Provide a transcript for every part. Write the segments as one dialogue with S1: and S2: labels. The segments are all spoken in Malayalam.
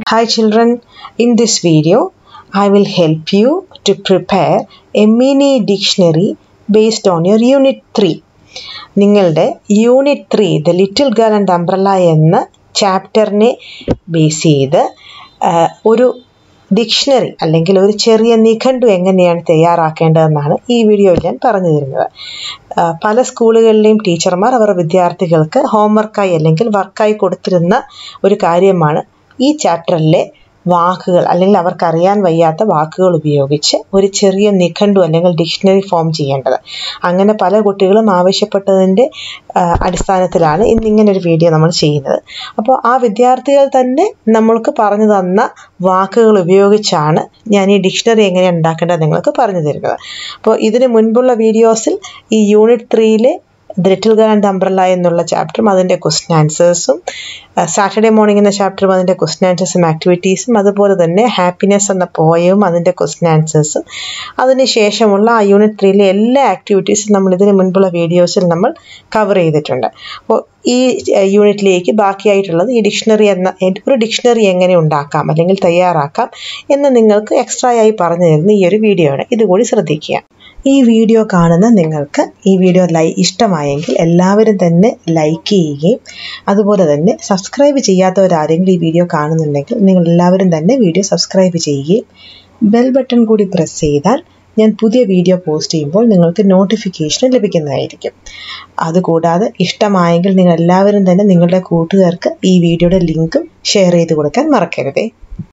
S1: Hi children, in this video I will help you to prepare a mini dictionary based on your unit 3. നിങ്ങളുടെ unit three the little girl and umbrella എന്ന ചാപ്റ്ററിനെ ബേസ് ചെയ്ത് ആ, ഒരു ഡിക്ഷണറി അല്ലെങ്കിൽ ഒരു ചെറിയ നിഘണ്ടു എങ്ങനെയാണ് തയ്യാറാക്കേണ്ടതെന്നാണ് ഈ വീഡിയോയിൽ ഞാൻ പറഞ്ഞു തരുന്നത് ആ, പല സ്കൂളുകളിലെയും ടീച്ചർമാർ അവർ വിദ്യാർത്ഥികൾക്ക് ഹോംവർക്കായി അല്ലെങ്കിൽ വർക്കായി കൊടുത്തിരുന്ന ഒരു കാര്യമാണ് ഈ ചാപ്റ്ററിലെ വാക്കുകൾ അല്ലെങ്കിൽ അവർക്ക് അറിയാൻ വയ്യാത്ത വാക്കുകൾ ഉപയോഗിച്ച് ഒരു ചെറിയ നിഘണ്ടു അല്ലെങ്കിൽ ഡിക്ഷണറി ഫോം ചെയ്യേണ്ടത് അങ്ങനെ പല കുട്ടികളും ആവശ്യപ്പെട്ടതിൻ്റെ ആ, അടിസ്ഥാനത്തിലാണ് ഇന്ന് ഇങ്ങനെ ഒരു വീഡിയോ നമ്മൾ ചെയ്യുന്നത് അപ്പോൾ ആ വിദ്യാർത്ഥികൾ തന്നെ നമ്മൾക്ക് പറഞ്ഞു തന്ന വാക്കുകൾ ഉപയോഗിച്ചാണ് ഞാൻ ഈ ഡിക്ഷണറി എങ്ങനെയാണ് ഉണ്ടാക്കേണ്ടത് നിങ്ങൾക്ക് പറഞ്ഞു തരുന്നത് അപ്പോൾ ഇതിന് മുൻപുള്ള വീഡിയോസിൽ ഈ യൂണിറ്റ് ത്രീയിലെ the little girl and umbrella എന്നുള്ള ചാപ്റ്ററും അതിൻ്റെ ക്വസ്റ്റ്യൻ ആൻസേഴ്സും സാറ്റർഡേ മോർണിംഗ് എന്ന ചാപ്റ്ററും അതിൻ്റെ ക്വസ്റ്റ്യൻ ആൻസേഴ്സും ആക്ടിവിറ്റീസും അതുപോലെ തന്നെ ഹാപ്പിനെസ് എന്ന പോയവും അതിൻ്റെ ക്വസ്റ്റ്യൻ ആൻസേഴ്സും അതിനുശേഷമുള്ള ആ യൂണിറ്റ് ത്രീയിലെ എല്ലാ ആക്ടിവിറ്റീസും നമ്മൾ ഇതിന് മുൻപുള്ള വീഡിയോസിൽ നമ്മൾ കവർ ചെയ്തിട്ടുണ്ട് അപ്പോൾ ഈ യൂണിറ്റിലേക്ക് ബാക്കിയായിട്ടുള്ളത് ഈ ഡിക്ഷണറി എന്ന ഒരു ഡിക്ഷണറി എങ്ങനെ ഉണ്ടാക്കാം അല്ലെങ്കിൽ തയ്യാറാക്കാം എന്ന് നിങ്ങൾക്ക് എക്സ്ട്രാ ആയി പറഞ്ഞു തരുന്ന ഈ ഒരു വീഡിയോ ആണ് ഇതുകൂടി ശ്രദ്ധിക്കുക ഈ വീഡിയോ കാണുന്ന നിങ്ങൾക്ക് ഈ വീഡിയോ ലൈ ഇഷ്ടമായെങ്കിൽ എല്ലാവരും തന്നെ ലൈക്ക് ചെയ്യുകയും അതുപോലെ തന്നെ സബ്സ്ക്രൈബ് ചെയ്യാത്തവരാരെങ്കിലും ഈ വീഡിയോ കാണുന്നുണ്ടെങ്കിൽ നിങ്ങൾ എല്ലാവരും തന്നെ വീഡിയോ സബ്സ്ക്രൈബ് ചെയ്യുകയും ബെൽ ബട്ടൺ കൂടി പ്രസ് ചെയ്താൽ ഞാൻ പുതിയ വീഡിയോ പോസ്റ്റ് ചെയ്യുമ്പോൾ നിങ്ങൾക്ക് നോട്ടിഫിക്കേഷൻ ലഭിക്കുന്നതായിരിക്കും അതുകൂടാതെ ഇഷ്ടമായെങ്കിൽ നിങ്ങൾ എല്ലാവരും തന്നെ നിങ്ങളുടെ കൂട്ടുകാർക്ക് ഈ വീഡിയോയുടെ ലിങ്കും ഷെയർ ചെയ്ത് കൊടുക്കാൻ മറക്കരുതേ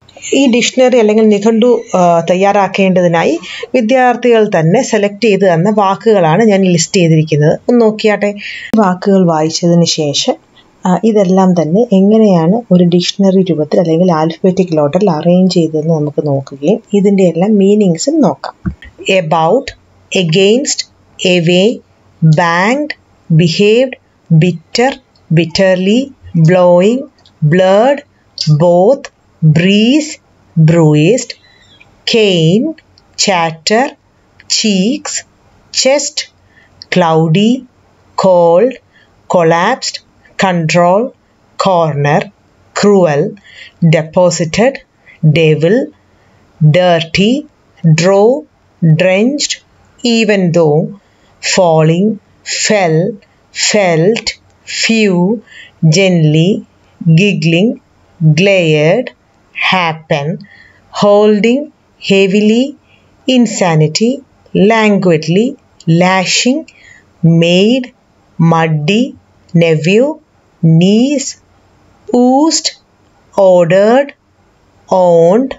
S1: ഈ ഡിക്ഷണറി അല്ലെങ്കിൽ നിഘണ്ടു ആ, തയ്യാറാക്കേണ്ടതിനായി വിദ്യാർത്ഥികൾ തന്നെ സെലക്ട് ചെയ്ത് തന്ന വാക്കുകളാണ് ഞാൻ ലിസ്റ്റ് ചെയ്തിരിക്കുന്നത് ഒന്ന് നോക്കിയാട്ടെ വാക്കുകൾ വായിച്ചതിന് ശേഷം ആ, ഇതെല്ലാം തന്നെ എങ്ങനെയാണ് ഒരു ഡിക്ഷണറി രൂപത്തിൽ അല്ലെങ്കിൽ ആൽഫബറ്റിക് ഓർഡറിൽ അറേഞ്ച് ചെയ്തതെന്ന് നമുക്ക് നോക്കുകയും ഇതിൻ്റെ എല്ലാം മീനിങ്സും നോക്കാം about against away banked behaved bitter bitterly blowing blade both, breeze, bruised, cane, chatter, cheeks, chest, cloudy, cold, collapsed, control, corner, cruel, deposited, devil, dirty, draw, drenched, even though, falling, fell, felt, few, gently, giggling, glared, happen, holding, heavily, insanity, languidly, lashing, made, muddy, nephew, niece, oozed, ordered, owned,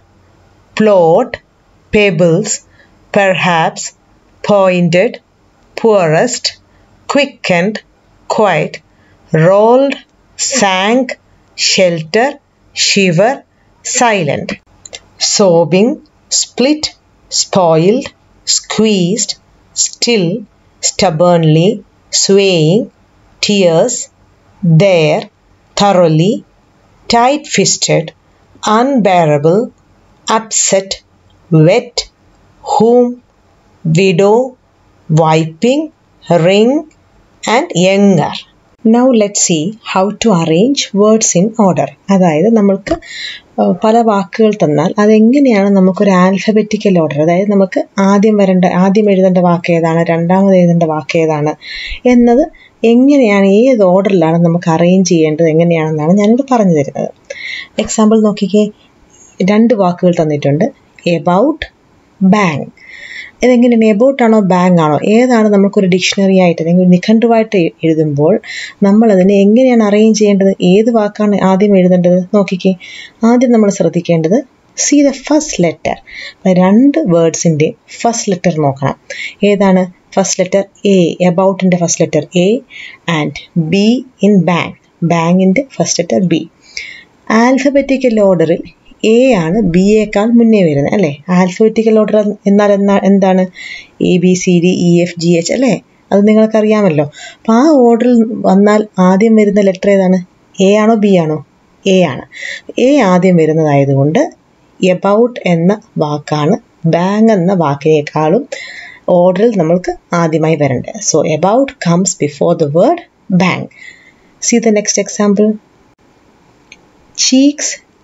S1: plot, pebbles, perhaps, pointed, poorest, quickened, quiet, rolled, sank, shelter, shiver, silent. Sobbing, split, spoiled, squeezed, still, stubbornly, swaying, tears, there, thoroughly, tight fisted, unbearable, upset, wet, whom, widow, wiping, ring, and younger. Now let see how to arrange words in order അതായത് നമ്മൾക്ക് ആ, പല വാക്കുകൾ തന്നാൽ അതെങ്ങനെയാണ് നമുക്കൊരു ആൽഫബറ്റിക്കൽ ഓർഡർ അതായത് നമുക്ക് ആദ്യം വരേണ്ട ആദ്യം എഴുതേണ്ട വാക്ക് ഏതാണ് രണ്ടാമത് എഴുതേണ്ട വാക്ക് ഏതാണ് എന്നത് എങ്ങനെയാണ് ഏത് ഓർഡറിലാണ് നമുക്ക് അറേഞ്ച് ചെയ്യേണ്ടത് എങ്ങനെയാണെന്നാണ് ഞാനിവിടെ പറഞ്ഞു തരുന്നത് എക്സാമ്പിൾ നോക്കിക്കേ രണ്ട് വാക്കുകൾ തന്നിട്ടുണ്ട് എബൌട്ട് ബാങ്ക് ഇതെങ്ങനെയാണ് എബൌട്ട് ആണോ ബാങ്ക് ആണോ ഏതാണ് നമുക്കൊരു ഡിക്ഷണറി ആയിട്ട് അല്ലെങ്കിൽ ഒരു നിഘണ്ടുവായിട്ട് എ- എഴുതുമ്പോൾ നമ്മൾ അതിനെ എങ്ങനെയാണ് അറേഞ്ച് ചെയ്യേണ്ടത് ഏത് വാക്കാണ് ആദ്യം എഴുതേണ്ടത് നോക്കിക്കേ ആദ്യം നമ്മൾ ശ്രദ്ധിക്കേണ്ടത് സി ദ ഫസ്റ്റ് ലെറ്റർ രണ്ട് വേർഡ്സിൻ്റെ ഫസ്റ്റ് ലെറ്റർ നോക്കണം ഏതാണ് ഫസ്റ്റ് ലെറ്റർ എ എബൌട്ടിൻ്റെ first letter A and B in bank ബാങ്കിൻ്റെ ഫസ്റ്റ് ലെറ്റർ ബി ആൽഫബറ്റിക്കൽ ഓർഡറിൽ എ ആണ് ബി യേക്കാൾ മുന്നേ വരുന്നത് അല്ലേ ആൽഫബറ്റിക്കൽ ഓർഡർ എന്നാൽ എന്നാ എന്താണ് A B C D E F G H അല്ലേ അത് നിങ്ങൾക്കറിയാമല്ലോ അപ്പോൾ ആ ഓർഡറിൽ വന്നാൽ ആദ്യം വരുന്ന ലെറ്റർ ഏതാണ് എ ആണോ ബി ആണോ എ ആണ് എ ആദ്യം വരുന്നതായതുകൊണ്ട് എബൌട്ട് എന്ന വാക്കാണ് ബാങ് എന്ന വാക്കിനേക്കാളും ഓർഡറിൽ നമ്മൾക്ക് ആദ്യമായി വരേണ്ടത് so about comes before the word bank see the next example cheeks,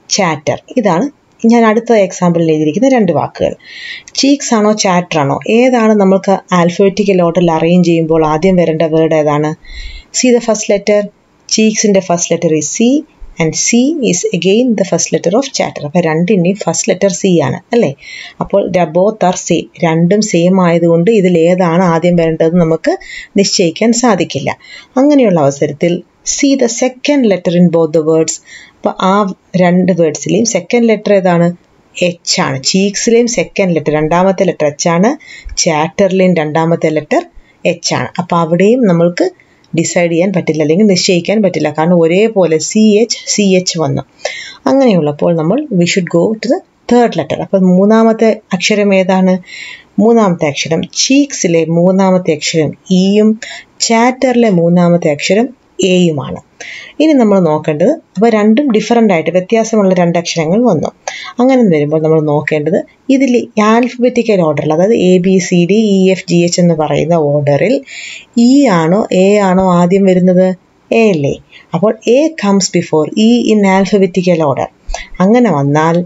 S1: chatter ഇതാണ് ഞാൻ അടുത്ത എക്സാമ്പിളിൽ എഴുതിയിരിക്കുന്ന രണ്ട് വാക്കുകൾ ചീക്സ് ആണോ ചാറ്റർ ആണോ ഏതാണ് നമ്മൾക്ക് ആൽഫബറ്റിക്കൽ ഓർഡറിൽ അറേഞ്ച് ചെയ്യുമ്പോൾ ആദ്യം വരേണ്ട വേർഡ് ഏതാണ് സി ദ ഫസ്റ്റ് ലെറ്റർ ചീക്സിൻ്റെ first letter is C and C is again the first letter of chatter അപ്പോൾ രണ്ടിൻ്റെയും ഫസ്റ്റ് ലെറ്റർ സി ആണ് അല്ലേ അപ്പോൾ ബോത്ത് ആർ സെയിം രണ്ടും സെയിം ആയതുകൊണ്ട് ഇതിൽ ഏതാണ് ആദ്യം വരേണ്ടതെന്ന് നമുക്ക് നിശ്ചയിക്കാൻ സാധിക്കില്ല അങ്ങനെയുള്ള അവസരത്തിൽ see the second letter in both the words അപ്പോൾ ആ രണ്ട് വേർഡ്സിലെയും സെക്കൻഡ് ലെറ്റർ ഏതാണ് എച്ച് ആണ് ചീക്സിലെയും സെക്കൻഡ് ലെറ്റർ രണ്ടാമത്തെ ലെറ്റർ എച്ച് ആണ് ചാറ്ററിലെയും രണ്ടാമത്തെ ലെറ്റർ എച്ച് ആണ് അപ്പോൾ അവിടെയും നമ്മൾക്ക് ഡിസൈഡ് ചെയ്യാൻ പറ്റില്ല അല്ലെങ്കിൽ നിശ്ചയിക്കാൻ പറ്റില്ല കാരണം ഒരേപോലെ സി എച്ച് സി എച്ച് വന്നു അങ്ങനെയുള്ളപ്പോൾ നമ്മൾ we should go to the third letter അപ്പോൾ മൂന്നാമത്തെ അക്ഷരം ഏതാണ് മൂന്നാമത്തെ അക്ഷരം ചീക്സിലെ മൂന്നാമത്തെ അക്ഷരം ഇയും ചാറ്ററിലെ മൂന്നാമത്തെ അക്ഷരം എയുമാണ് ഇനി നമ്മൾ നോക്കേണ്ടത് അപ്പോൾ രണ്ടും ഡിഫറൻ്റ് ആയിട്ട് വ്യത്യാസമുള്ള രണ്ട് അക്ഷരങ്ങൾ വന്നു അങ്ങനെ വരുമ്പോൾ നമ്മൾ നോക്കേണ്ടത് ഇതിൽ ആൽഫബറ്റിക്കൽ ഓർഡറിൽ അതായത് A B C D E F G H എന്ന് പറയുന്ന ഓർഡറിൽ ഇ ആണോ എ ആണോ ആദ്യം വരുന്നത് എ അല്ലേ അപ്പോൾ A comes before E in alphabetical order അങ്ങനെ വന്നാൽ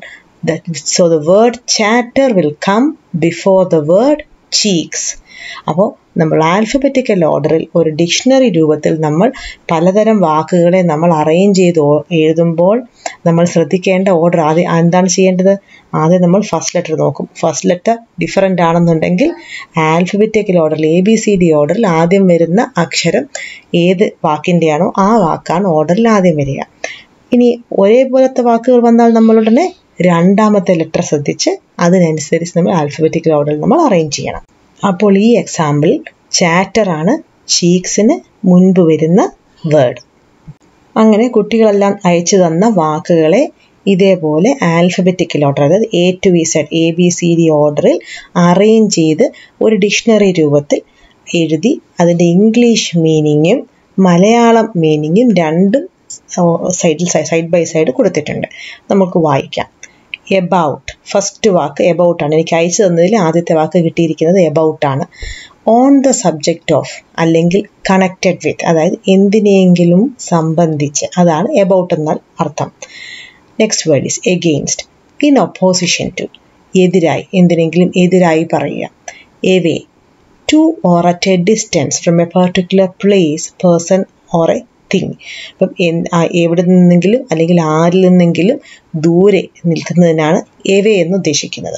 S1: so the word chatter will come before the word cheeks അപ്പോൾ നമ്മൾ ആൽഫബറ്റിക്കൽ ഓർഡറിൽ ഒരു ഡിക്ഷണറി രൂപത്തിൽ നമ്മൾ പലതരം വാക്കുകളെ നമ്മൾ അറേഞ്ച് ചെയ്ത് എഴുതുമ്പോൾ നമ്മൾ ശ്രദ്ധിക്കേണ്ട ഓർഡർ ആദ്യം എന്താണ് ചെയ്യേണ്ടത് ആദ്യം നമ്മൾ ഫസ്റ്റ് ലെറ്റർ നോക്കും ഫസ്റ്റ് ലെറ്റർ ഡിഫറൻ്റ് ആണെന്നുണ്ടെങ്കിൽ ആൽഫബറ്റിക്കൽ ഓർഡറിൽ എ ബി സി ഡി ഓർഡറിൽ ആദ്യം വരുന്ന അക്ഷരം ഏത് വാക്കിൻ്റെയാണോ ആ വാക്കാണ് ഓർഡറിൽ ആദ്യം വരിക ഇനി ഒരേപോലത്തെ വാക്കുകൾ വന്നാൽ നമ്മളുടനെ രണ്ടാമത്തെ ലെറ്റർ ശ്രദ്ധിച്ച് അതിനനുസരിച്ച് നമ്മൾ ആൽഫബറ്റിക്കൽ ഓർഡറിൽ നമ്മൾ അറേഞ്ച് ചെയ്യണം അപ്പോൾ ഈ എക്സാമ്പിൾ ചാറ്ററാണ് ചീക്സിന് മുൻപ് വരുന്ന വേർഡ് അങ്ങനെ കുട്ടികളെല്ലാം അയച്ചു തന്ന വാക്കുകളെ ഇതേപോലെ ആൽഫബറ്റിക്കൽ ഓർഡർ അതായത് A to V Z A B C D ഓർഡറിൽ അറേഞ്ച് ചെയ്ത് ഒരു ഡിക്ഷണറി രൂപത്തിൽ എഴുതി അതിൻ്റെ ഇംഗ്ലീഷ് മീനിങ്ങും മലയാളം മീനിങ്ങും രണ്ടും സൈഡിൽ സൈഡ് ബൈ സൈഡ് കൊടുത്തിട്ടുണ്ട് നമുക്ക് വായിക്കാം എബൌട്ട് ഫസ്റ്റ് വാക്ക് എബൌട്ടാണ് എനിക്ക് അയച്ചു തന്നതിൽ ആദ്യത്തെ വാക്ക് കിട്ടിയിരിക്കുന്നത് എബൌട്ടാണ് ഓൺ ദ സബ്ജക്റ്റ് ഓഫ് അല്ലെങ്കിൽ കണക്റ്റഡ് വിത്ത് അതായത് എന്തിനെങ്കിലും സംബന്ധിച്ച് അതാണ് എബൌട്ട് എന്നാൽ അർത്ഥം next word is against in opposition to എതിരായി എന്തിനെങ്കിലും എതിരായി പറയുക away to or at a distance from a particular place person or a thing അപ്പം എവിടെ നിന്നെങ്കിലും അല്ലെങ്കിൽ ആരിൽ നിന്നെങ്കിലും ദൂരെ നിൽക്കുന്നതിനാണ് എവേ എന്ന് ഉദ്ദേശിക്കുന്നത്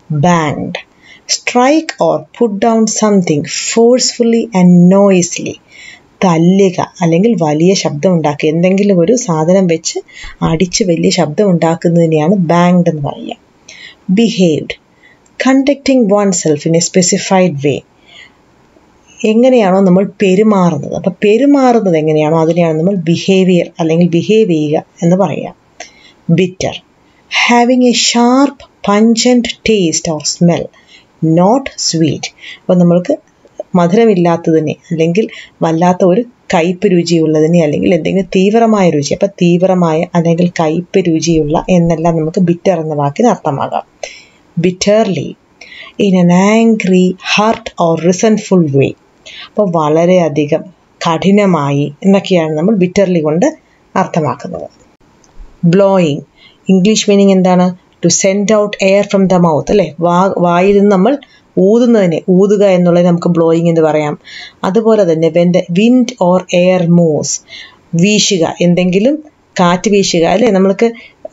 S1: banged strike or put down something forcefully and noisily തല്ലുക അല്ലെങ്കിൽ വലിയ ശബ്ദം ഉണ്ടാക്കുക എന്തെങ്കിലും ഒരു സാധനം വെച്ച് അടിച്ച് വലിയ ശബ്ദം ഉണ്ടാക്കുന്നതിനെയാണ് ബാങ്ഡ് എന്ന് പറയുക behaved conducting oneself in a specified way എങ്ങനെയാണോ നമ്മൾ പെരുമാറുന്നത് അപ്പം പെരുമാറുന്നത് എങ്ങനെയാണോ അതിനെയാണ് നമ്മൾ ബിഹേവിയർ അല്ലെങ്കിൽ ബിഹേവ് ചെയ്യുക എന്ന് പറയാം bitter having a sharp pungent taste or smell not sweet അപ്പോൾ നമ്മൾക്ക് മധുരമില്ലാത്തതിനെ അല്ലെങ്കിൽ വല്ലാത്ത ഒരു കയ്പ് രുചിയുള്ളതിനെ അല്ലെങ്കിൽ എന്തെങ്കിലും തീവ്രമായ രുചി അപ്പം തീവ്രമായ അല്ലെങ്കിൽ കയ്പ് രുചിയുള്ള എന്നെല്ലാം നമുക്ക് ബിറ്റർ എന്ന വാക്കിന് അർത്ഥമാകാം bitterly in an angry hurt or resentful way അപ്പോൾ വളരെയധികം കഠിനമായി എന്നൊക്കെയാണ് നമ്മൾ ബിറ്റർലി കൊണ്ട് അർത്ഥമാക്കുന്നത് ബ്ലോയിങ് ഇംഗ്ലീഷ് മീനിങ് എന്താണ് to send out air from the mouth അല്ലേ വാ വായിൽ നിന്ന് നമ്മൾ ഊതുന്നതിനെ ഊതുക എന്നുള്ളത് നമുക്ക് ബ്ലോയിങ് എന്ന് പറയാം അതുപോലെ തന്നെ when the wind or air moves വീശുക എന്തെങ്കിലും കാറ്റ് വീശുക അല്ലേ നമ്മൾക്ക്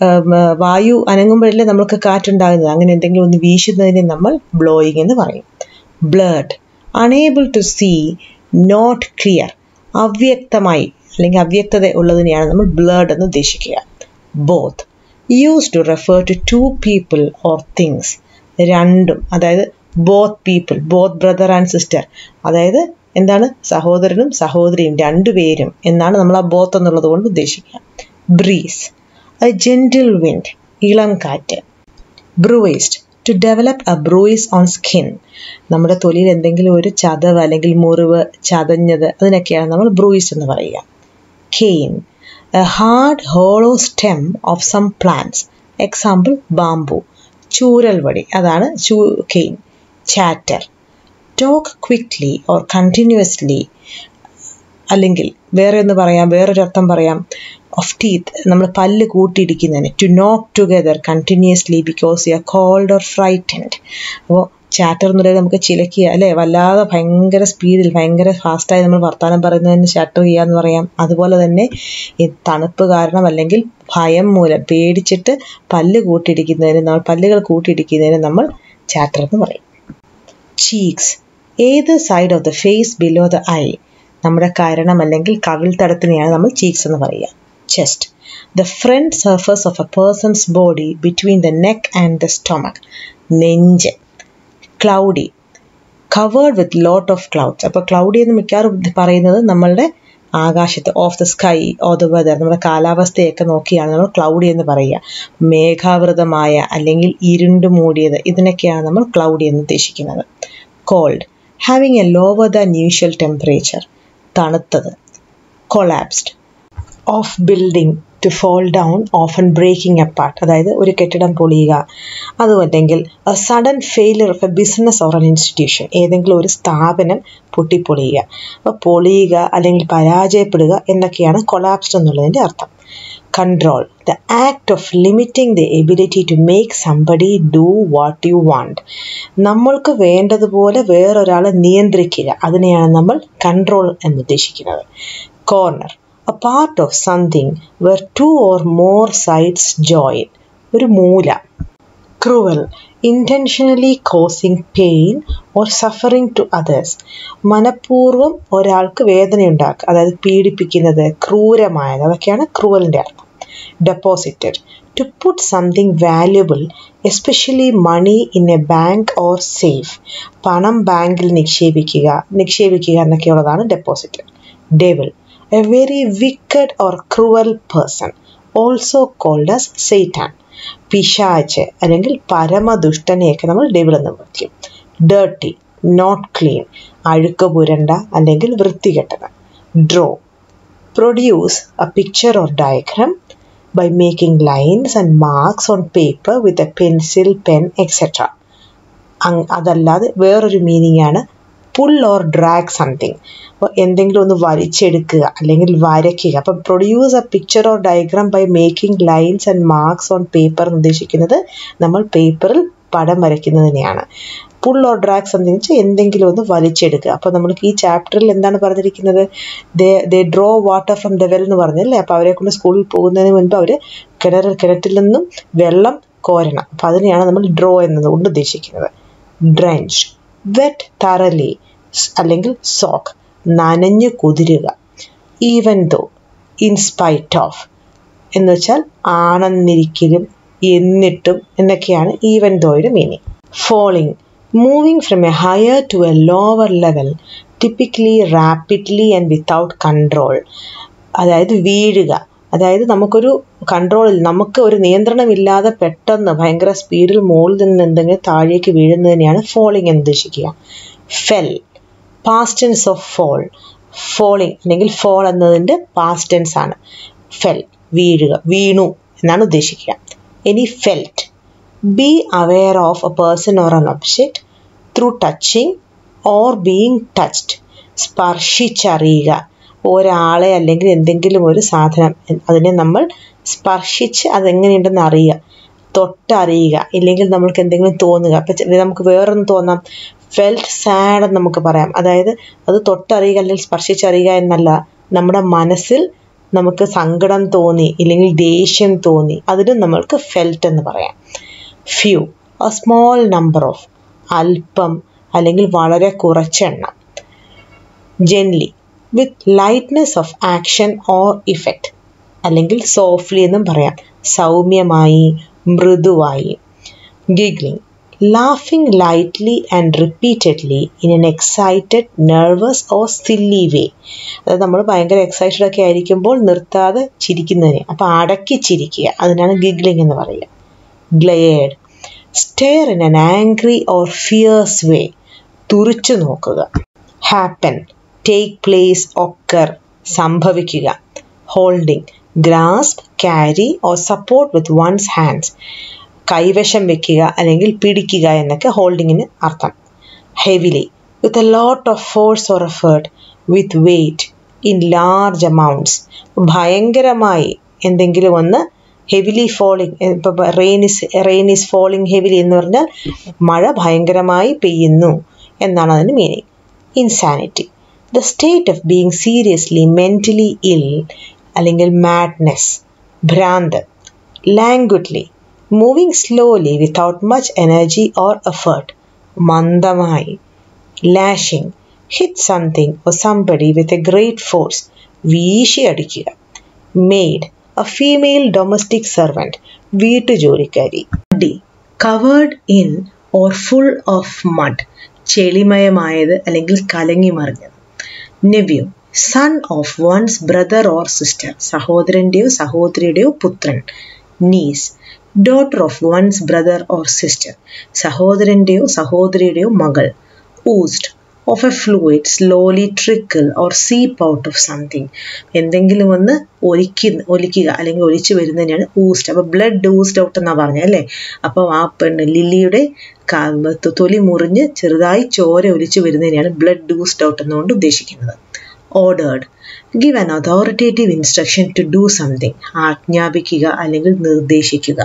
S1: വായു അനങ്ങുമ്പോഴല്ലേ നമ്മൾക്ക് കാറ്റുണ്ടാകുന്നത് അങ്ങനെ എന്തെങ്കിലും ഒന്ന് വീശുന്നതിനെ നമ്മൾ ബ്ലോയിങ് എന്ന് പറയും blurred unable to see not clear അവ്യക്തമായി അല്ലെങ്കിൽ അവ്യക്തത ഉള്ളതിനെയാണ് നമ്മൾ ബ്ലഡ് എന്ന് ഉദ്ദേശിക്കുക both use to refer to two people or things രണ്ടും അതായത് both people both brother and sister അതായത് എന്താണ് സഹോദരനും സഹോദരിയും രണ്ടുപേരും എന്നാണ് നമ്മൾ ആ ബോത്ത് എന്നുള്ളത് കൊണ്ട് ഉദ്ദേശിക്കുക ബ്രീസ് എ ജെൻറ്റിൽ വിൻഡ് ഇളം കാറ്റ് bruised to develop a bruise on skin നമ്മുടെ തൊലിയിൽ എന്തെങ്കിലും ഒരു ചതവ് അല്ലെങ്കിൽ മുറിവ് ചതഞ്ഞത് അതിനൊക്കെയാണ് നമ്മൾ ബ്രൂയിസ് എന്ന് പറയുക cane a hard hollow stem of some plants example bamboo ചൂരൽ വടി അതാണ് ചൂ cane chatter talk quickly or continuously അല്ലെങ്കിൽ വേറെ ഒന്ന് പറയാം വേറൊരു അർത്ഥം പറയാം ഓഫ് ടീത്ത് നമ്മൾ പല്ല് കൂട്ടിയിടിക്കുന്നതിന് to knock together continuously because you are cold or frightened അപ്പോൾ ചാറ്റർ എന്ന് പറയുന്നത് നമുക്ക് ചിലക്കുക അല്ലേ വല്ലാതെ ഭയങ്കര സ്പീഡിൽ ഭയങ്കര ഫാസ്റ്റായി നമ്മൾ വർത്തമാനം പറയുന്നതിന് ചാറ്റർ ചെയ്യുക എന്ന് പറയാം അതുപോലെ തന്നെ ഈ തണുപ്പ് കാരണം അല്ലെങ്കിൽ ഭയം മൂലം പേടിച്ചിട്ട് പല്ല് കൂട്ടിയിടിക്കുന്നതിന് നമ്മൾ പല്ലുകൾ കൂട്ടിയിടിക്കുന്നതിന് നമ്മൾ ചാറ്റർ എന്ന് പറയും ചീക്സ് ഏത് side of the face below the eye നമ്മുടെ കരണം അല്ലെങ്കിൽ കവിൾ തടത്തിനെയാണ് നമ്മൾ ചീക്സ് എന്ന് പറയുക chest the front surface of a person's body between the neck and the stomach നെഞ്ച് cloudy covered with lot of clouds അപ്പോൾ ക്ലൗഡി എന്ന് മിക്കവാറും പറയുന്നത് നമ്മളുടെ ആകാശത്ത് of the sky of the weather നമ്മുടെ കാലാവസ്ഥയൊക്കെ നോക്കിയാണ് നമ്മൾ ക്ലൗഡി എന്ന് പറയുക മേഘാവൃതമായ അല്ലെങ്കിൽ ഇരുണ്ടു മൂടിയത് ഇതിനൊക്കെയാണ് നമ്മൾ ക്ലൗഡി എന്ന് ഉദ്ദേശിക്കുന്നത് cold having a lower than usual temperature തണുത്തത് collapsed of building to fall down often breaking apart അതായത് ഒരു കെട്ടിടം പൊളിയുക അതുമല്ലെങ്കിൽ sudden failure of a business or an institution ഏതെങ്കിലും ഒരു സ്ഥാപനം പൊട്ടിപ്പൊളിയുക അപ്പോൾ പൊളിയുക അല്ലെങ്കിൽ പരാജയപ്പെടുക എന്നൊക്കെയാണ് കൊളാപ്സ്ഡ് എന്നുള്ളതിൻ്റെ അർത്ഥം control the act of limiting the ability to make somebody do what you want നമ്മൾക്ക് വേണ്ടതുപോലെ വേറൊരാളെ നിയന്ത്രിക്കുക അതിനെയാണ് നമ്മൾ കൺട്രോൾ എന്ന് ഉദ്ദേശിക്കുന്നത് corner a part of something where two or more sides join ഒരു മൂല cruel intentionally causing pain or suffering to others മനഃപൂർവ്വം ഒരാൾക്ക് വേദനയുണ്ടാക്കുക അതായത് പീഡിപ്പിക്കുന്നത് ക്രൂരമായത് അതൊക്കെയാണ് ക്രൂവലിൻ്റെ അർത്ഥം deposited to put something valuable especially money in a bank or safe പണം ബാങ്കിൽ നിക്ഷേപിക്കുക നിക്ഷേപിക്കുക എന്നൊക്കെയുള്ളതാണ് deposited devil a very wicked or cruel person also called as Satan പിശാച്ച് അല്ലെങ്കിൽ പരമദുഷ്ടനെയൊക്കെ നമ്മൾ ഡെവിൾ എന്ന് വിളിക്കും ഡേർട്ടി നോട്ട് ക്ലീൻ അഴുക്ക് പുരണ്ട അല്ലെങ്കിൽ വൃത്തികെട്ടത് draw produce a picture or diagram by making lines and marks on paper with a pencil, pen, etc. അതല്ലാതെ വേറൊരു മീനിങ് ആണ് പുൾ ഓർ ഡ്രാഗ് സംതിങ് അപ്പോൾ എന്തെങ്കിലും ഒന്ന് വലിച്ചെടുക്കുക അല്ലെങ്കിൽ വരയ്ക്കുക അപ്പം produce a picture or diagram by making lines and marks on paper എന്ന് ഉദ്ദേശിക്കുന്നത് നമ്മൾ പേപ്പറിൽ പടം വരയ്ക്കുന്നതിനെയാണ് പുൾ ഓർ ഡ്രാഗ് സംതിങ് വെച്ചാൽ എന്തെങ്കിലും ഒന്ന് വലിച്ചെടുക്കുക അപ്പോൾ നമുക്ക് ഈ ചാപ്റ്ററിൽ എന്താണ് പറഞ്ഞിരിക്കുന്നത് they they draw water from the well എന്ന് പറഞ്ഞല്ലേ അപ്പോൾ അവരെ കൊണ്ട് സ്കൂളിൽ പോകുന്നതിന് മുൻപ് അവർ കിണർ കിണറ്റിൽ നിന്നും വെള്ളം കോരണം അപ്പോൾ അതിനെയാണ് നമ്മൾ ഡ്രോ എന്നതുകൊണ്ട് ഉദ്ദേശിക്കുന്നത് ഡ്രഞ്ച് വെറ്റ് തറലി അല്ലെങ്കിൽ സോക്ക് നനഞ്ഞു കുതിരുക ഈവൻ ദോ ഇൻസ്പൈറ്റ് ഓഫ് എന്ന് വെച്ചാൽ ആണെന്നിരിക്കലും എന്നിട്ടും എന്നൊക്കെയാണ് ഈവൻ ദോയുടെ meaning falling moving from a higher to a lower level typically rapidly and without control അതായത് വീഴുക അതായത് നമുക്കൊരു കൺട്രോളിൽ നമുക്ക് ഒരു നിയന്ത്രണമില്ലാതെ പെട്ടെന്ന് ഭയങ്കര സ്പീഡിൽ മുകളിൽ നിന്ന് എന്തെങ്കിലും താഴേക്ക് വീഴുന്നതിനെയാണ് ഫോളിങ് എന്ന് ഉദ്ദേശിക്കുക fell past tense of fall falling അല്ലെങ്കിൽ ഫോൾ എന്നതിൻ്റെ പാസ്റ്റൻസ് ആണ് ഫെൽ വീഴുക വീണു എന്നാണ് ഉദ്ദേശിക്കുക ഇനി felt be aware of a person or an object through touching or being touched സ്പർശിച്ചറിയുക ഒരാളെ അല്ലെങ്കിൽ എന്തെങ്കിലും ഒരു സാധനം അതിനെ നമ്മൾ സ്പർശിച്ച് അതെങ്ങനെയുണ്ടെന്ന് അറിയുക തൊട്ടറിയുക ഇല്ലെങ്കിൽ നമ്മൾക്ക് എന്തെങ്കിലും തോന്നുക അപ്പം നമുക്ക് വേറൊന്ന് തോന്നാം ഫെൽറ്റ് സാഡ് എന്ന് നമുക്ക് പറയാം അതായത് അത് തൊട്ടറിയുക അല്ലെങ്കിൽ സ്പർശിച്ചറിയുക എന്നല്ല നമ്മുടെ മനസ്സിൽ നമുക്ക് സങ്കടം തോന്നി ഇല്ലെങ്കിൽ ദേഷ്യം തോന്നി അതിനും നമ്മൾക്ക് ഫെൽറ്റ് എന്ന് പറയാം few a small number of അല്പം അല്ലെങ്കിൽ വളരെ കുറച്ചെണ്ണം gently with lightness of action or effect അല്ലെങ്കിൽ സോഫ്റ്റ്ലി എന്നും പറയാം സൗമ്യമായി മൃദുവായി giggling laughing lightly and repeatedly in an excited nervous or silly way അതായത് നമ്മൾ ഭയങ്കര എക്സൈറ്റഡ് ഒക്കെ ആയിരിക്കുമ്പോൾ നിർത്താതെ ചിരിക്കുന്നതിന് അപ്പോൾ അടക്കി ചിരിക്കുക അതിനാണ് ഗിഗ്ലിംഗ് എന്ന് പറയുക glared stare in an angry or fierce way തുറിച്ചു നോക്കുക ഹാപ്പൻ ടേക്ക് പ്ലേസ് ഒക്കർ സംഭവിക്കുക holding grasp carry or support with one's hands കൈവശം വെക്കുക അല്ലെങ്കിൽ പിടിക്കുക എന്നൊക്കെ ഹോൾഡിങ്ങിന് അർത്ഥം heavily with a lot of force or effort with weight in large amounts ഭയങ്കരമായി എന്തെങ്കിലും ഒന്ന് ഹെവിലി ഫോളിങ് ഇപ്പോൾ rain is rain is falling heavily എന്ന് പറഞ്ഞാൽ മഴ ഭയങ്കരമായി പെയ്യുന്നു എന്നാണ് അതിന് meaning insanity the state of being seriously mentally ill അല്ലെങ്കിൽ മാഡ്നെസ് ഭ്രാന്ത് languidly moving slowly without much energy or effort മന്ദമായി lashing hit something or somebody with a great force വീശി അടിക്കുക maid a female domestic servant വീട്ടുജോലിക്കാരി ഡി covered in or full of mud ചെളിമയമായത് അല്ലെങ്കിൽ കലങ്ങി മറിഞ്ഞത് nephew son of one's brother or sister സഹോദരൻ്റെയോ സഹോദരിയുടെയോ പുത്രൻ niece daughter of one's brother or sister സഹോദരൻ്റെയോ സഹോദരിയുടെയോ മകൾ ooze of a fluid slowly trickle or seep out of something എന്തെങ്കിലും ഒന്ന് ഒലിക്കി ഒലിക്കുക അല്ലെങ്കിൽ ഒലിച്ചു വരുന്നതിനാണ് ഊസ്റ്റ് അപ്പോൾ ബ്ലഡ് ഊസ്റ്റ് ഔട്ട് എന്നാണ് പറഞ്ഞത് അല്ലേ അപ്പോൾ ആ പെണ്ണ് ലില്ലിയുടെ തൊലി മുറിഞ്ഞ് ചെറുതായി ചോര ഒലിച്ചു വരുന്നതിനാണ് ബ്ലഡ് ഊസ്റ്റ് ഔട്ട് എന്നുകൊണ്ട് ഉദ്ദേശിക്കുന്നത് ordered give an authoritative instruction to do something ആജ്ഞാപിക്കുക അല്ലെങ്കിൽ നിർദ്ദേശിക്കുക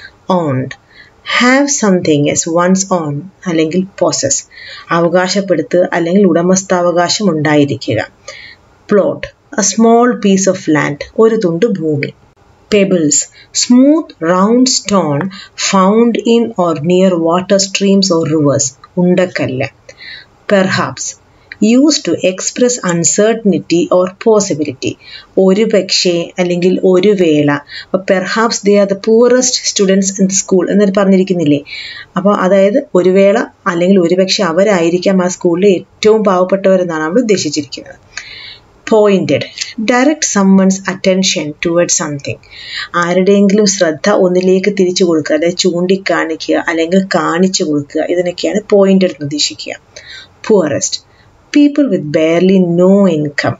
S1: owned have something as one's own അല്ലെങ്കിൽ പോസസ് അവകാശപ്പെടുത്തുക അല്ലെങ്കിൽ ഉടമസ്ഥാവകാശം ഉണ്ടായിരിക്കുക plot a small piece of land ഒരു തുണ്ട് ഭൂമി pebbles smooth round stone found in or near water streams or rivers ഉണ്ടക്കല്ല് perhaps use to express uncertainty or possibility ഒരു പക്ഷേ അല്ലെങ്കിൽ ഒരു വേള അപ്പോൾ perhaps they are the poorest students in school എന്നൊരു പറഞ്ഞിരിക്കുന്നില്ലേ അപ്പോൾ അതായത് ഒരു വേള അല്ലെങ്കിൽ ഒരു പക്ഷേ അവരായിരിക്കാം ആ സ്കൂളിലെ ഏറ്റവും പാവപ്പെട്ടവരെന്നാണ് നമ്മൾ ഉദ്ദേശിച്ചിരിക്കുന്നത് pointed direct summons attention toward something ആരുടെയെങ്കിലും ശ്രദ്ധ ഒന്നിലേക്ക് തിരിച്ചു കൊടുക്കുക അതായത് ചൂണ്ടിക്കാണിക്കുക അല്ലെങ്കിൽ കാണിച്ചു കൊടുക്കുക ഇതിനൊക്കെയാണ് പോയിന്റഡ് എന്ന് ഉദ്ദേശിക്കുക poorest people with barely no income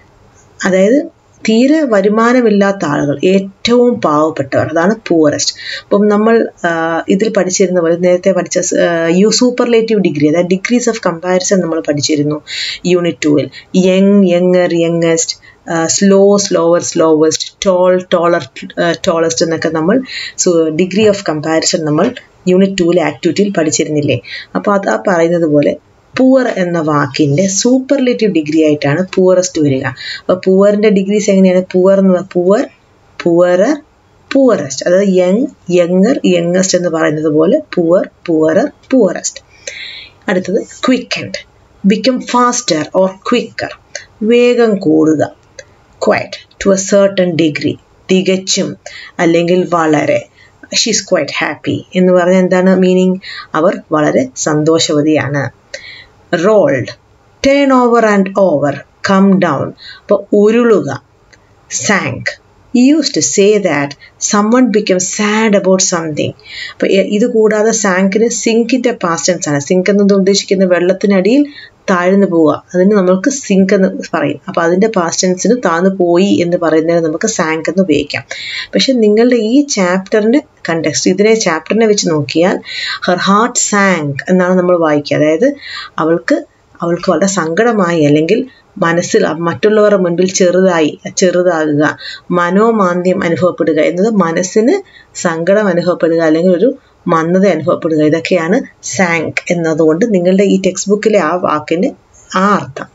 S1: അതായത് തീരെ വരുമാനമില്ലാത്ത ആളുകൾ ഏറ്റവും പാവപ്പെട്ടവർ അതാണ് പൂവറസ്റ്റ് അപ്പം നമ്മൾ ഇതിൽ പഠിച്ചിരുന്ന പോലെ നേരത്തെ പഠിച്ച യു സൂപ്പർലേറ്റീവ് ഡിഗ്രി അതായത് ഡിഗ്രീസ് ഓഫ് കമ്പാരിസൺ നമ്മൾ പഠിച്ചിരുന്നു യൂണിറ്റ് ടൂവിൽ young younger youngest slow slower slowest tall taller tallest എന്നൊക്കെ നമ്മൾ ഡിഗ്രി ഓഫ് കമ്പാരിസൺ നമ്മൾ യൂണിറ്റ് ടൂവിലെ ആക്ടിവിറ്റിയിൽ പഠിച്ചിരുന്നില്ലേ അപ്പോൾ അത് ആ പറയുന്നത് പോലെ പൂവർ എന്ന വാക്കിൻ്റെ സൂപ്പർലേറ്റീവ് ഡിഗ്രി ആയിട്ടാണ് പൂവറസ്റ്റ് വരിക അപ്പോൾ പൂവറിൻ്റെ ഡിഗ്രീസ് എങ്ങനെയാണ് പൂവർ എന്ന് പൂവർ പൂവറർ പൂവറസ്റ്റ് അതായത് യങ് യങ്ങർ യങ്ങസ്റ്റ് എന്ന് പറയുന്നത് പോലെ പൂവർ പൂവറർ പൂവറസ്റ്റ് അടുത്തത് quickened become faster or quicker വേഗം കൂടുക quite to a certain degree തികച്ചും അല്ലെങ്കിൽ വളരെ ഷീസ് ക്വൈറ്റ് ഹാപ്പി എന്ന് പറഞ്ഞാൽ എന്താണ് മീനിങ് അവർ വളരെ സന്തോഷവതിയാണ് rolled turn over and over come down അപ്പോൾ ഉരുളുക sank use to say that someone become sad about something അപ്പോൾ ഇത് കൂടാതെ സാങ്കിന് സിങ്കിൻ്റെ പാസ്റ്റൻസ് ആണ് സിങ്ക് എന്നത് ഉദ്ദേശിക്കുന്ന വെള്ളത്തിനടിയിൽ താഴ്ന്നു പോവുക അതിന് നമ്മൾക്ക് സിങ്ക് എന്ന് പറയും അപ്പോൾ അതിൻ്റെ പാസ്റ്റൻസിന് താഴ്ന്നു പോയി എന്ന് പറയുന്നതിന് നമുക്ക് സാങ്ക് എന്ന് ഉപയോഗിക്കാം പക്ഷെ നിങ്ങളുടെ ഈ ചാപ്റ്ററിൻ്റെ കണ്ടെക്സ്റ്റ് ഇതിനെ ചാപ്റ്ററിനെ വെച്ച് നോക്കിയാൽ ഹർ ഹാർട്ട് സാങ്ക് എന്നാണ് നമ്മൾ വായിക്കുക അതായത് അവൾക്ക് അവൾക്ക് വളരെ സങ്കടമായി അല്ലെങ്കിൽ മനസ്സിൽ മറ്റുള്ളവരുടെ മുൻപിൽ ചെറുതായി ചെറുതാകുക മനോമാന്ദ്യം അനുഭവപ്പെടുക എന്നത് മനസ്സിന് സങ്കടം അനുഭവപ്പെടുക അല്ലെങ്കിൽ ഒരു മന്ദത അനുഭവപ്പെടുക ഇതൊക്കെയാണ് സാങ്ക് എന്നതുകൊണ്ട് നിങ്ങളുടെ ഈ ടെക്സ്റ്റ് ബുക്കിലെ ആ വാക്കിന് ആ അർത്ഥം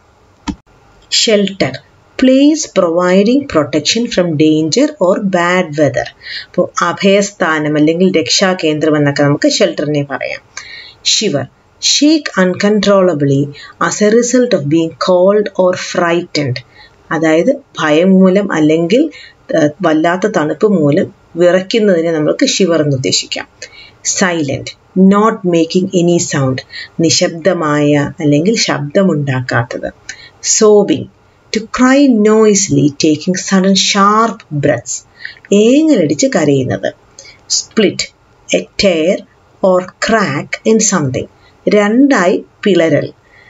S1: shelter place providing protection from danger or bad weather അപ്പോൾ അഭയസ്ഥാനം അല്ലെങ്കിൽ രക്ഷാകേന്ദ്രം എന്നൊക്കെ നമുക്ക് ഷെൽട്ടറിനെ പറയാം shiver shake uncontrollably as a result of being cold or frightened അതായത് ഭയം മൂലം അല്ലെങ്കിൽ വല്ലാത്ത തണുപ്പ് മൂലം വിറയ്ക്കുന്നതിനെ നമ്മൾക്ക് ഷിവർ എന്ന് ഉദ്ദേശിക്കാം silent not making any sound നിശബ്ദമായ അല്ലെങ്കിൽ ശബ്ദമുണ്ടാക്കാത്തത് sobbing to cry noisily taking sudden sharp breaths ഏങ്ങലടിച്ച് കരയുന്നത് split a tear or crack in something രണ്ടായി പിളരൽ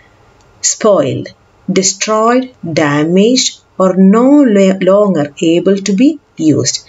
S1: spoiled destroyed damaged or no longer able to be used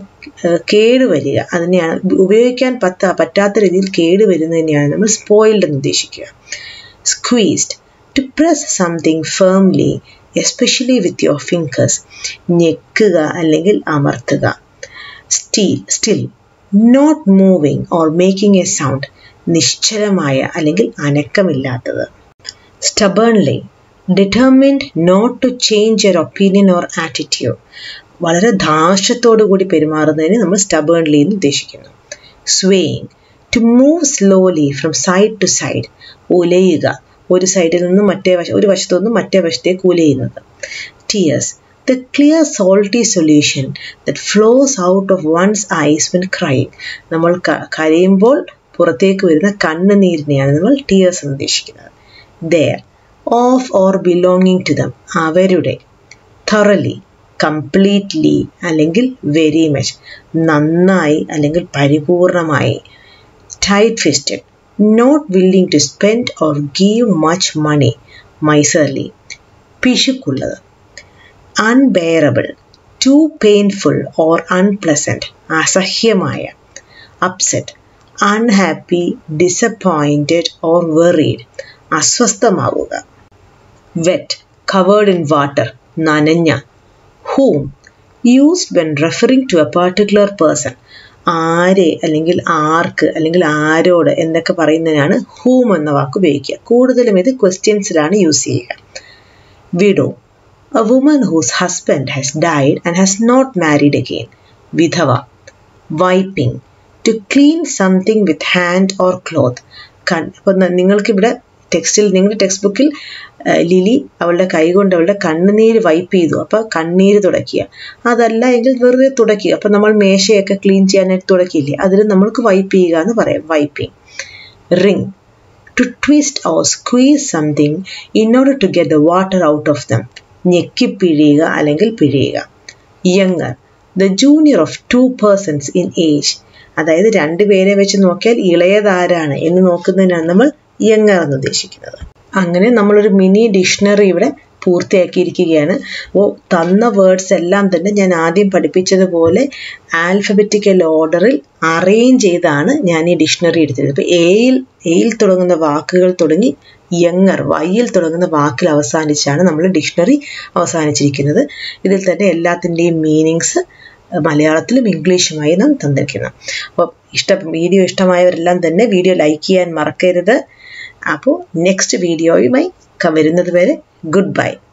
S1: കേടുവരിക അതിനെയാണ് ഉപയോഗിക്കാൻ പറ്റാ പറ്റാത്ത രീതിയിൽ കേടുവരുന്നതിനെയാണ് നമ്മൾ സ്പോയിൽഡ് എന്ന് ഉദ്ദേശിക്കുക squeezed to press something firmly especially with your fingers ഞെക്കുക അല്ലെങ്കിൽ അമർത്തുക steel still not moving or making a sound നിശ്ചലമായ അല്ലെങ്കിൽ അനക്കമില്ലാത്തത് stubbornly determined not to change your opinion or attitude വളരെ ധാർഷ്ട്യത്തോടു കൂടി പെരുമാറുന്നതിന് നമ്മൾ സ്റ്റബേൺലി എന്ന് ഉദ്ദേശിക്കുന്നു swaying to move slowly from side to side ഉലയുക ഒരു സൈഡിൽ നിന്നും മറ്റേ വശ ഒരു വശത്തു നിന്നും മറ്റേ വശത്തേക്ക് ഉലയുന്നത് tears the clear salty solution that flows out of one's eyes when crying നമ്മൾ കരയുമ്പോൾ പുറത്തേക്ക് വരുന്ന കണ്ണുനീരിനെയാണ് നമ്മൾ ടിയേഴ്സ് എന്ന് ഉദ്ദേശിക്കുന്നത് their of or belonging to them അവരുടെ thoroughly കംപ്ലീറ്റ്ലി അല്ലെങ്കിൽ വെരി മച്ച് നന്നായി അല്ലെങ്കിൽ പരിപൂർണമായി tight fisted not willing to spend or give much money miserly പിശുക്കുള്ളത് unbearable too painful or unpleasant അസഹ്യമായ upset unhappy disappointed or worried അസ്വസ്ഥമാവുക വെറ്റ് കവേർഡ് ഇൻ വാട്ടർ നനഞ്ഞ whom used when referring to a particular person ആരെ അല്ലെങ്കിൽ ആർക്ക് അല്ലെങ്കിൽ ആരോട് എന്നൊക്കെ പറയുന്നതിനാണ് ഹൂം എന്ന വാക്ക് ഉപയോഗിക്കുക കൂടുതലും ഇത് ക്വസ്റ്റ്യൻസിലാണ് യൂസ് ചെയ്യുക widow a woman whose husband has died and has not married again വിധവ wiping to clean something with hand or cloth കൺ അപ്പോൾ നിങ്ങൾക്കിവിടെ ടെക്സ്റ്റിൽ നിങ്ങളുടെ ടെക്സ്റ്റ് ബുക്കിൽ ലിലി അവളുടെ കൈകൊണ്ട് അവളുടെ കണ്ണുനീര് വൈപ്പ് ചെയ്തു അപ്പോൾ കണ്ണീര് തുടയ്ക്കുക അതല്ല എങ്കിൽ വെറുതെ തുടയ്ക്കുക അപ്പോൾ നമ്മൾ മേശയൊക്കെ ക്ലീൻ ചെയ്യാനായിട്ട് തുടക്കിയില്ലേ അതിൽ നമ്മൾക്ക് വൈപ്പ് ചെയ്യുക എന്ന് പറയാം wiping wring to twist or squeeze something in order to get the water out of them ഞെക്കി പിഴിയുക അല്ലെങ്കിൽ പിഴിയുക younger the junior of two persons in age അതായത് രണ്ട് പേരെ വെച്ച് നോക്കിയാൽ ഇളയതാരാണ് എന്ന് നോക്കുന്നതിനാണ് നമ്മൾ യങ്ങർ എന്ന് ഉദ്ദേശിക്കുന്നത് അങ്ങനെ നമ്മളൊരു മിനി ഡിക്ഷണറി ഇവിടെ പൂർത്തിയാക്കിയിരിക്കുകയാണ് അപ്പോൾ തന്ന വേർഡ്സ് എല്ലാം തന്നെ ഞാൻ ആദ്യം പഠിപ്പിച്ചതുപോലെ ആൽഫബറ്റിക്കൽ ഓർഡറിൽ അറേഞ്ച് ചെയ്താണ് ഞാൻ ഈ ഡിക്ഷണറി എടുത്തത് ഇപ്പോൾ എയിൽ എയിൽ തുടങ്ങുന്ന വാക്കുകൾ തുടങ്ങി യങ്ങർ വൈയിൽ തുടങ്ങുന്ന വാക്കിൽ അവസാനിച്ചാണ് നമ്മൾ ഡിക്ഷണറി അവസാനിച്ചിരിക്കുന്നത് ഇതിൽ തന്നെ എല്ലാത്തിൻ്റെയും മീനിങ്സ് മലയാളത്തിലും ഇംഗ്ലീഷുമായി നാം തന്നിരിക്കുന്നത് അപ്പോൾ ഇഷ്ട വീഡിയോ ഇഷ്ടമായവരെല്ലാം തന്നെ വീഡിയോ ലൈക്ക് ചെയ്യാൻ മറക്കരുത് അപ്പോൾ നെക്സ്റ്റ് വീഡിയോയുമായി വരുന്നത് വരെ ഗുഡ് ബൈ